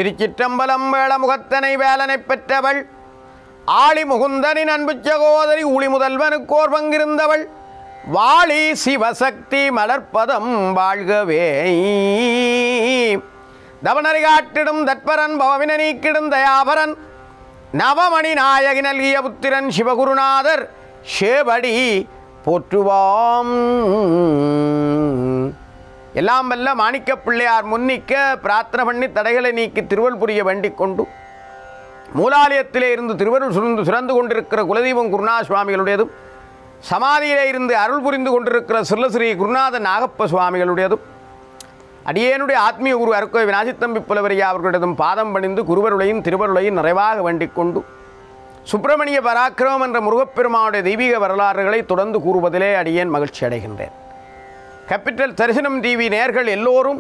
திருச்சிற்றம்பலம் வேளமுகத்தனை வேலனை பெற்றவள் ஆளி முகுந்தனின் அன்பு சகோதரி ஊழி முதல்வனுக்கோர் பங்கிருந்தவள் வாளி சிவசக்தி மலர்ப்பதம் வாழ்கவே தவனரை காட்டிடும் தற்பரன் பவவின நீக்கிடும் தயாபரன் நவமணி நாயகி நல்கிய புத்திரன் சிவகுருநாதர் சேவடி போற்றுவாம் எல்லாம் வல்ல மாணிக்க பிள்ளையார் முன்னிக்க பிரார்த்தனை பண்ணி தடைகளை நீக்கி திருவள் புரிய வேண்டிக் கொண்டு மூலாலயத்திலே இருந்து திருவருள் சுருந்து சுரந்து கொண்டிருக்கிற குலதீபம் குருநா சுவாமிகளுடையதும் சமாதியிலே இருந்து அருள் புரிந்து கொண்டிருக்கிற சிறுலஸ்ரீ குருநாத நாகப்ப சுவாமிகளுடையதும் அடியேனுடைய ஆத்மீய குரு அருக்கோய் வினாசித்தம்பி புலவரியா அவர்களுடையதும் பாதம் பணிந்து குருவருளையும் திருவருளையும் நிறைவாக வேண்டிக் கொண்டு சுப்பிரமணிய பராக்கிரமம் என்ற முருகப்பெருமானுடைய தெய்வீக வரலாறுகளை தொடர்ந்து கூறுவதிலே அடியேன் மகிழ்ச்சி அடைகின்றேன் கேபிட்டல் தரிசனம் டிவி நேர்கள் எல்லோரும்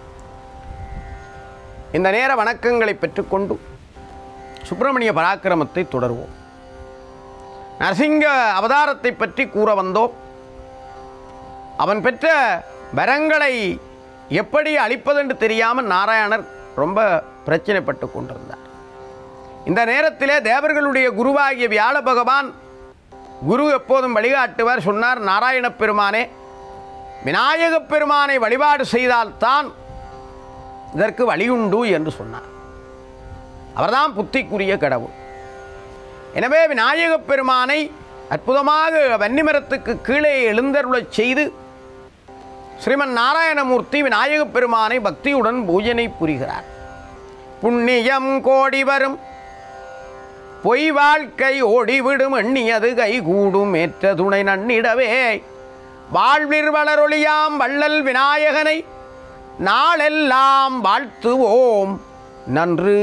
இந்த நேர வணக்கங்களை பெற்றுக்கொண்டு சுப்பிரமணிய பராக்கிரமத்தை தொடருவோம் நரசிங்க அவதாரத்தை பற்றி கூற வந்தோம் அவன் பெற்ற வரங்களை எப்படி அளிப்பதென்று தெரியாமல் நாராயணர் ரொம்ப பிரச்சனைப்பட்டு கொண்டிருந்தார் இந்த நேரத்திலே தேவர்களுடைய குருவாகிய வியாழ பகவான் குரு எப்போதும் வழிகாட்டுவர் சொன்னார் நாராயணப் பெருமானே விநாயகப் பெருமானை வழிபாடு செய்தால்தான் இதற்கு வழியுண்டு என்று சொன்னார் அவர்தான் புத்திக்குரிய கடவுள் எனவே விநாயகப் பெருமானை அற்புதமாக வன்னிமரத்துக்கு கீழே எழுந்தருளச் செய்து ஸ்ரீமன் நாராயணமூர்த்தி விநாயகப் பெருமானை பக்தியுடன் பூஜனை புரிகிறார் புண்ணியம் கோடி வரும் பொய் வாழ்க்கை ஓடிவிடும் எண்ணியது கைகூடும் ஏற்ற துணை நன்னிடவே வாழ்விற் வளரொளியாம் வள்ளல் விநாயகனை நாளெல்லாம் வாழ்த்துவோம் நன்று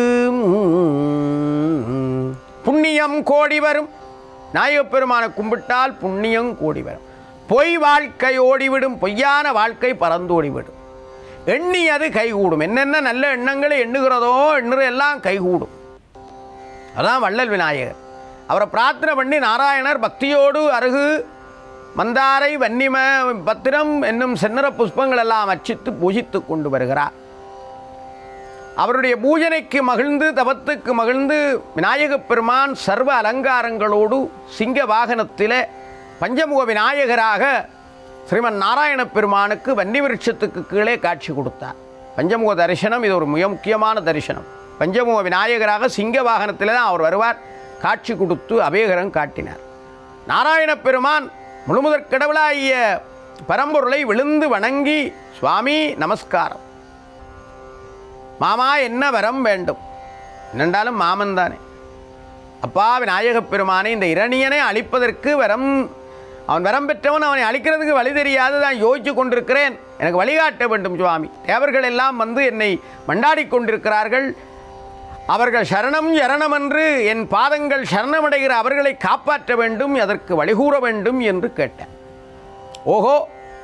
புண்ணியம் கோடி வரும் நாயகப் பெருமானை கும்பிட்டால் புண்ணியம் கோடி வரும் பொய் வாழ்க்கை ஓடிவிடும் பொய்யான வாழ்க்கை பறந்தோடிவிடும் எண்ணியது கைகூடும் என்னென்ன நல்ல எண்ணங்களை எண்ணுகிறதோ எண்ணுற எல்லாம் கைகூடும் அதான் வள்ளல் விநாயகர் அவரை பிரார்த்தனை பண்ணி நாராயணர் பக்தியோடு அருகு மந்தாரை வன்னிம பத்திரம் என்னும் செந்நிற புஷ்பங்கள் எல்லாம் அர்ச்சித்து பூஜித்து கொண்டு வருகிறார் அவருடைய பூஜனைக்கு மகிழ்ந்து தபத்துக்கு மகிழ்ந்து விநாயகப் பெருமான் சர்வ அலங்காரங்களோடு சிங்க வாகனத்திலே பஞ்சமுக விநாயகராக ஸ்ரீமன் நாராயணப் பெருமானுக்கு வன்னி விருட்சத்துக்கு கீழே காட்சி கொடுத்தார் பஞ்சமுக தரிசனம் இது ஒரு மிக முக்கியமான தரிசனம் பஞ்சமுக விநாயகராக சிங்க வாகனத்தில் தான் அவர் வருவார் காட்சி கொடுத்து அபேகரம் காட்டினார் நாராயணப் பெருமான் முழுமுதற் கடவுளாகிய பரம்பொருளை விழுந்து வணங்கி சுவாமி நமஸ்காரம் மாமா என்ன வரம் வேண்டும் என்னென்றாலும் மாமன் தானே அப்பா விநாயகப் பெருமானை இந்த இரணியனை அழிப்பதற்கு வரம் அவன் வரம் பெற்றவன் அவனை அழிக்கிறதுக்கு வழி தெரியாது தான் யோசித்து கொண்டிருக்கிறேன் எனக்கு வழிகாட்ட வேண்டும் சுவாமி தேவர்கள் எல்லாம் வந்து என்னை மண்டாடி கொண்டிருக்கிறார்கள் அவர்கள் சரணம் சரணம் என்று என் பாதங்கள் சரணமடைகிற அவர்களை காப்பாற்ற வேண்டும் அதற்கு வழிகூற வேண்டும் என்று கேட்டேன் ஓஹோ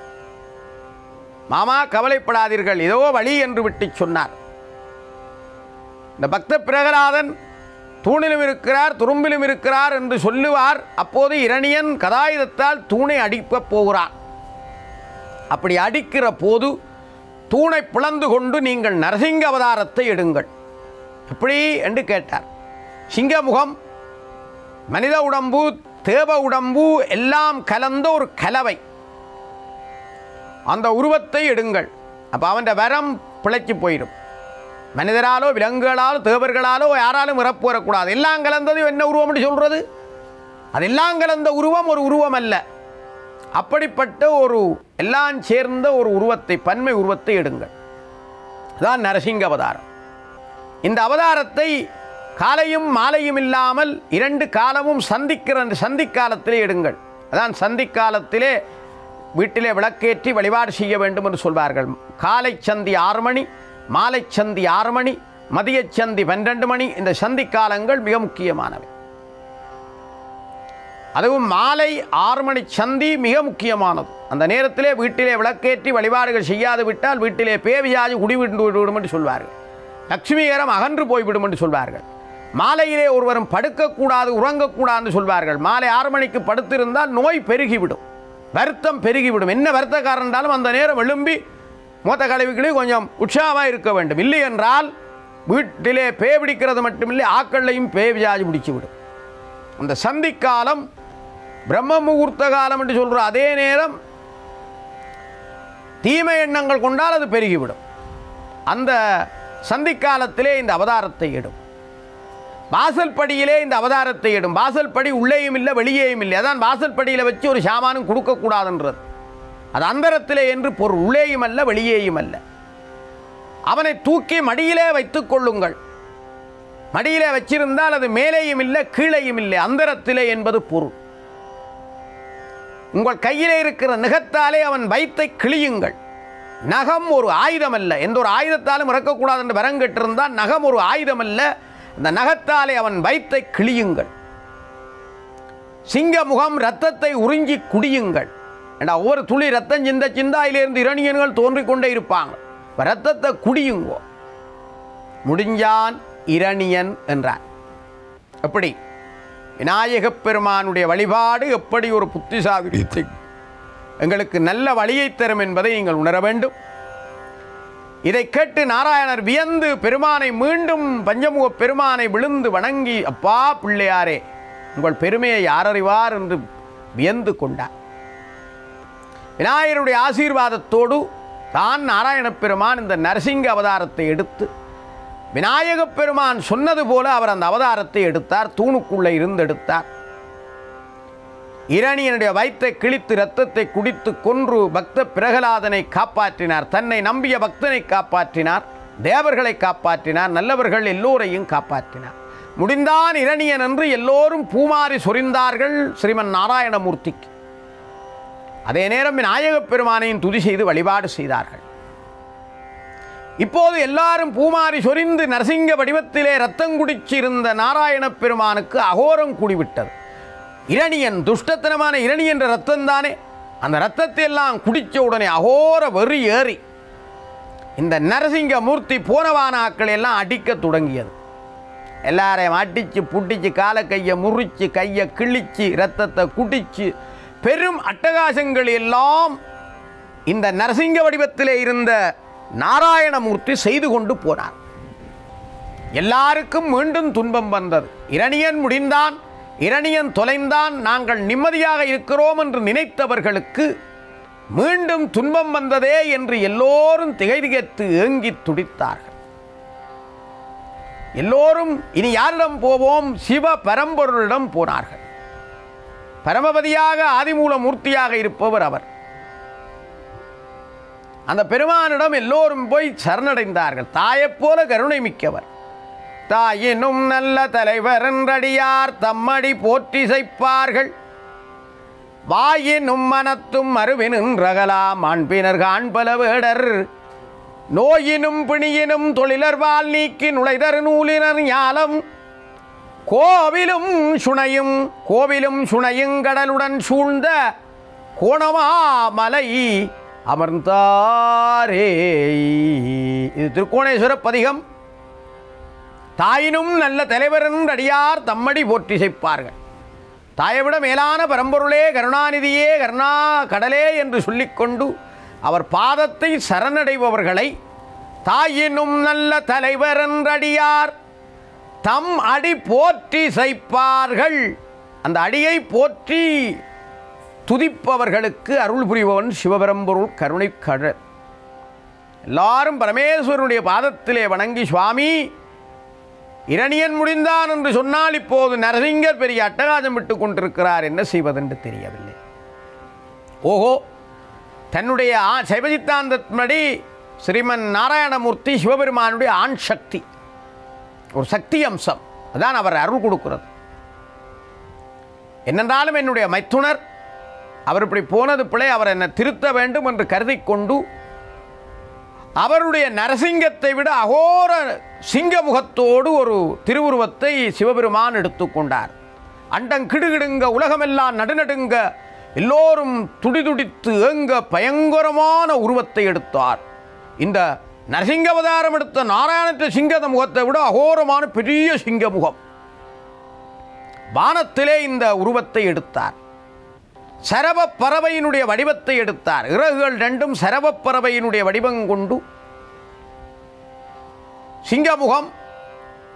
மாமா கவலைப்படாதீர்கள் ஏதோ வழி என்று விட்டு சொன்னார் இந்த பக்த பிரகலாதன் தூணிலும் இருக்கிறார் துரும்பிலும் இருக்கிறார் என்று சொல்லுவார் அப்போது இரணியன் கதாயுதத்தால் தூணை அடிக்கப் போகிறார் அப்படி அடிக்கிற போது தூணை பிளந்து கொண்டு நீங்கள் நரசிங்க அவதாரத்தை எடுங்கள் எப்படி என்று கேட்டார் சிங்கமுகம் மனித உடம்பு தேவ உடம்பு எல்லாம் கலந்த ஒரு கலவை அந்த உருவத்தை எடுங்கள் அப்போ அவன் வரம் பிழைச்சி போயிடும் மனிதராலோ விலங்குகளாலோ தேவர்களாலோ யாராலும் இறப்பு வரக்கூடாது எல்லாம் கலந்தது என்ன உருவம்னு சொல்கிறது அதெல்லாம் கலந்த உருவம் ஒரு உருவம் அல்ல அப்படிப்பட்ட ஒரு எல்லாம் சேர்ந்த ஒரு உருவத்தை பன்மை உருவத்தை எடுங்கள் அதான் நரசிங்க அவதாரம் இந்த அவதாரத்தை காலையும் மாலையும் இல்லாமல் இரண்டு காலமும் சந்திக்கிற அந்த சந்திக்காலத்திலே எடுங்கள் அதான் சந்திக்காலத்திலே வீட்டிலே விளக்கேற்றி வழிபாடு செய்ய வேண்டும் என்று சொல்வார்கள் காலை சந்தி ஆறு மணி மாலை சந்தி ஆறு மணி மதிய சந்தி பன்னிரண்டு மணி இந்த சந்தி காலங்கள் மிக முக்கியமானவை அதுவும் மாலை ஆறு மணி சந்தி மிக முக்கியமானது அந்த நேரத்திலே வீட்டிலே விளக்கேற்றி வழிபாடுகள் செய்யாது விட்டால் வீட்டிலே பேவியாதி குடிவிட்டு விடும் என்று சொல்வார்கள் லட்சுமிகரம் அகன்று போய்விடும் என்று சொல்வார்கள் மாலையிலே ஒருவரும் படுக்கக்கூடாது உறங்கக்கூடாதுன்னு சொல்வார்கள் மாலை ஆறு மணிக்கு படுத்திருந்தால் நோய் பெருகிவிடும் வருத்தம் பெருகிவிடும் என்ன வருத்தக்காரன் இருந்தாலும் அந்த நேரம் எழும்பி மூத்த கழுவிகளே கொஞ்சம் உற்சாகமாக இருக்க வேண்டும் இல்லை என்றால் வீட்டிலே பே பிடிக்கிறது மட்டுமில்லை ஆக்கள்லையும் பே வியாதி பிடிச்சு விடும் அந்த சந்திக்காலம் பிரம்ம முகூர்த்த காலம் என்று சொல்கிற அதே நேரம் தீமை எண்ணங்கள் கொண்டால் அது பெருகிவிடும் அந்த சந்திக்காலத்திலே இந்த அவதாரத்தை இடும் வாசல் படியிலே இந்த அவதாரத்தை இடும் வாசல் படி உள்ளேயும் இல்லை வெளியேயும் இல்லை அதான் வாசல் படியில் வச்சு ஒரு சாமானும் கொடுக்கக்கூடாதுன்றது அது அந்தரத்திலே என்று பொருள் உள்ளேயும் அல்ல வெளியேயும் அல்ல அவனை தூக்கி மடியிலே வைத்துக் கொள்ளுங்கள் மடியிலே வச்சிருந்தால் அது மேலேயும் இல்லை கீழேயும் இல்லை அந்தரத்திலே என்பது பொருள் உங்கள் கையிலே இருக்கிற நகத்தாலே அவன் வயித்தை கிழியுங்கள் நகம் ஒரு ஆயுதம் அல்ல எந்த ஒரு ஆயுதத்தாலும் இறக்கக்கூடாது என்று வரங்கட்டிருந்தால் நகம் ஒரு ஆயுதம் அல்ல அந்த நகத்தாலே அவன் வயித்தை கிழியுங்கள் சிங்க முகம் ரத்தத்தை உறிஞ்சி குடியுங்கள் ஏண்டா ஒவ்வொரு துளி ரத்தம் சிந்த சிந்தாயிலிருந்து இரணியன்கள் தோன்றிக் கொண்டே இருப்பாங்க இப்ப ரத்தத்தை குடியுங்கோ முடிஞ்சான் இரணியன் என்றார் எப்படி விநாயகப் பெருமானுடைய வழிபாடு எப்படி ஒரு புத்திசாதுரியத்தை எங்களுக்கு நல்ல வழியை தரும் என்பதை நீங்கள் உணர வேண்டும் இதை கேட்டு நாராயணர் வியந்து பெருமானை மீண்டும் பஞ்சமுக பெருமானை விழுந்து வணங்கி அப்பா பிள்ளையாரே உங்கள் பெருமையை யார் அறிவார் என்று வியந்து கொண்டார் விநாயகருடைய ஆசீர்வாதத்தோடு தான் நாராயணப் பெருமான் இந்த நரசிங்க அவதாரத்தை எடுத்து விநாயகப் பெருமான் சொன்னது போல அவர் அந்த அவதாரத்தை எடுத்தார் தூணுக்குள்ளே இருந்து எடுத்தார் இரணியனுடைய வயிற்றை கிழித்து இரத்தத்தை குடித்து கொன்று பக்த பிரகலாதனை காப்பாற்றினார் தன்னை நம்பிய பக்தனை காப்பாற்றினார் தேவர்களை காப்பாற்றினார் நல்லவர்கள் எல்லோரையும் காப்பாற்றினார் முடிந்தான் இரணியன் என்று எல்லோரும் பூமாரி சொரிந்தார்கள் ஸ்ரீமன் நாராயணமூர்த்திக்கு அதே நேரம் விநாயகப் பெருமானையும் துதி செய்து வழிபாடு செய்தார்கள் இப்போது எல்லாரும் பூமாரி சொரிந்து நரசிங்க வடிவத்திலே ரத்தம் குடிச்சிருந்த நாராயணப் பெருமானுக்கு அகோரம் கூடிவிட்டது இரணியன் துஷ்டத்தனமான இரணி என்ற ரத்தம் தானே அந்த ரத்தத்தை எல்லாம் குடிச்ச உடனே அகோர வெறி ஏறி இந்த நரசிங்க மூர்த்தி போனவானாக்களை எல்லாம் அடிக்க தொடங்கியது எல்லாரையும் அடிச்சு புட்டிச்சு காலை கையை முறிச்சு கையை கிழிச்சு ரத்தத்தை குடிச்சு பெரும் அட்டகாசங்கள் எல்லாம் இந்த நரசிங்க வடிவத்திலே இருந்த நாராயணமூர்த்தி செய்து கொண்டு போனார் எல்லாருக்கும் மீண்டும் துன்பம் வந்தது இரணியன் முடிந்தான் இரணியன் தொலைந்தான் நாங்கள் நிம்மதியாக இருக்கிறோம் என்று நினைத்தவர்களுக்கு மீண்டும் துன்பம் வந்ததே என்று எல்லோரும் திகைதிகைத்து ஏங்கி துடித்தார்கள் எல்லோரும் இனி யாரிடம் போவோம் சிவ பரம்பொருளிடம் போனார்கள் பரமபதியாக ஆதிமூல மூர்த்தியாக இருப்பவர் அவர் அந்த பெருமானிடம் எல்லோரும் போய் சரணடைந்தார்கள் தாயைப் போல கருணை மிக்கவர் தாயினும் நல்ல தலைவர் என்றடியார் தம்மடி போற்றி செய்ப்பார்கள் வாயினும் மனத்தும் மறுவினின்றகலாம் அன்பினர் காண்பல வேடர் நோயினும் பிணியினும் தொழிலர் வால் நீக்கி நுழைதர் நூலினர் ஞாலம் கோவிலும் சுனையும் கோவிலும் சுனையும் கடலுடன் சூழ்ந்த கோணமாமலை அமர்ந்தாரே இது திருக்கோணேஸ்வர பதிகம் தாயினும் நல்ல தலைவரன் அடியார் தம்மடி போற்றி செய்ப்பார்கள் தாயை விட மேலான பரம்பொருளே கருணாநிதியே கருணா கடலே என்று சொல்லிக்கொண்டு அவர் பாதத்தை சரணடைபவர்களை தாயினும் நல்ல தலைவர் என்றடியார் தம் அடி போற்றி செய்ப்பார்கள் அந்த அடியை போற்றி துதிப்பவர்களுக்கு அருள் புரிபவன் சிவபெரும்பொருள் கருணை கடல் எல்லாரும் பரமேஸ்வரனுடைய பாதத்திலே வணங்கி சுவாமி இரணியன் முடிந்தான் என்று சொன்னால் இப்போது நரசிங்கர் பெரிய அட்டகாசம் விட்டு கொண்டிருக்கிறார் என்ன செய்வதென்று தெரியவில்லை ஓஹோ தன்னுடைய ஆ சைவசித்தாந்தப்படி ஸ்ரீமன் நாராயணமூர்த்தி சிவபெருமானுடைய ஆண் சக்தி ஒரு சக்தி அம்சம் அதான் அவர் அருள் கொடுக்கிறது என்னென்றாலும் என்னுடைய மைத்துனர் அவர் இப்படி போனது பிழை அவர் என்னை திருத்த வேண்டும் என்று கருதி கொண்டு அவருடைய நரசிங்கத்தை விட அகோர சிங்கமுகத்தோடு ஒரு திருவுருவத்தை சிவபெருமான் எடுத்துக்கொண்டார் அண்டம் கிடுகிடுங்க உலகமெல்லாம் நடுநடுங்க எல்லோரும் துடிதுடித்து ஏங்க பயங்கரமான உருவத்தை எடுத்தார் இந்த நரசிங்க அவதாரம் எடுத்த நாராயணத்த சிங்கத முகத்தை விட அகோரமான பெரிய சிங்க முகம் வானத்திலே இந்த உருவத்தை எடுத்தார் சரவ பறவையினுடைய வடிவத்தை எடுத்தார் இறகுகள் ரெண்டும் சரவ பறவையினுடைய வடிவம் கொண்டு சிங்கமுகம்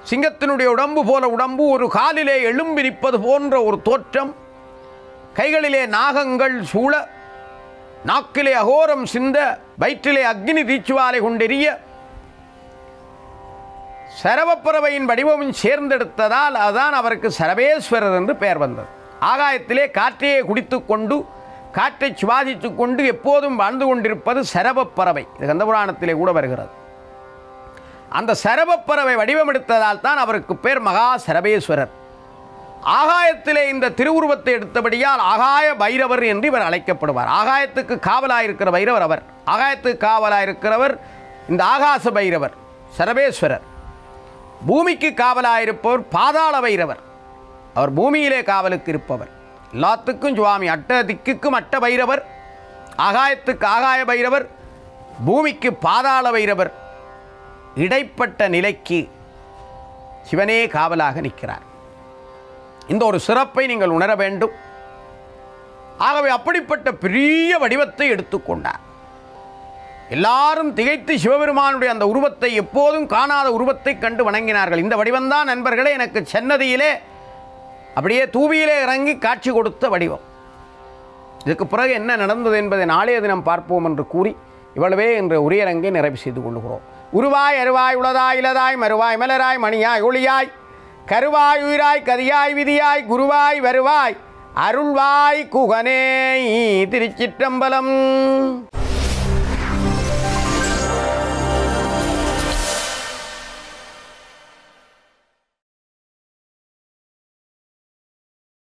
சிங்கத்தினுடைய உடம்பு போல உடம்பு ஒரு காலிலே எழும்பி நிற்பது போன்ற ஒரு தோற்றம் கைகளிலே நாகங்கள் சூழ நாக்கிலே அகோரம் சிந்த வயிற்றிலே அக்னி தீச்சுவாலை கொண்டெறிய சரவப்பறவையின் வடிவமும் சேர்ந்தெடுத்ததால் அதுதான் அவருக்கு சரவேஸ்வரர் என்று பெயர் வந்தது ஆகாயத்திலே காற்றையே குடித்து கொண்டு காற்றை சுவாசித்து கொண்டு எப்போதும் வாழ்ந்து கொண்டிருப்பது சரவப்பறவை இது கந்தபுராணத்திலே கூட வருகிறது அந்த சரவப்பறவை வடிவமெடுத்ததால் தான் அவருக்கு பேர் மகா சரவேஸ்வரர் ஆகாயத்திலே இந்த திருவுருவத்தை எடுத்தபடியால் ஆகாய பைரவர் என்று இவர் அழைக்கப்படுவார் ஆகாயத்துக்கு காவலாயிருக்கிற பைரவர் அவர் ஆகாயத்துக்கு காவலாயிருக்கிறவர் இந்த ஆகாச பைரவர் சரவேஸ்வரர் பூமிக்கு காவலாயிருப்பவர் பாதாள பைரவர் அவர் பூமியிலே காவலுக்கு இருப்பவர் எல்லாத்துக்கும் சுவாமி அட்ட திக்குக்கும் அட்ட பைரவர் ஆகாயத்துக்கு ஆகாய பைரவர் பூமிக்கு பாதாள பைரவர் இடைப்பட்ட நிலைக்கு சிவனே காவலாக நிற்கிறார் இந்த ஒரு சிறப்பை நீங்கள் உணர வேண்டும் ஆகவே அப்படிப்பட்ட பெரிய வடிவத்தை எடுத்துக்கொண்டார் எல்லாரும் திகைத்து சிவபெருமானுடைய அந்த உருவத்தை எப்போதும் காணாத உருவத்தை கண்டு வணங்கினார்கள் இந்த வடிவம்தான் நண்பர்களே எனக்கு சென்னதியிலே அப்படியே தூவியிலே இறங்கி காட்சி கொடுத்த வடிவம் இதுக்கு பிறகு என்ன நடந்தது என்பதை நாளைய தினம் பார்ப்போம் என்று கூறி இவ்வளவே என்ற உரையரங்கை நிறைவு செய்து கொள்கிறோம் உருவாய் அருவாய் உளதாய் இலதாய் மறுவாய் மலராய் மணியாய் ஒளியாய் கருவாய் உயிராய் கதியாய் விதியாய் குருவாய் வருவாய் அருள்வாய் குகனே திருச்சிற்றம்பலம்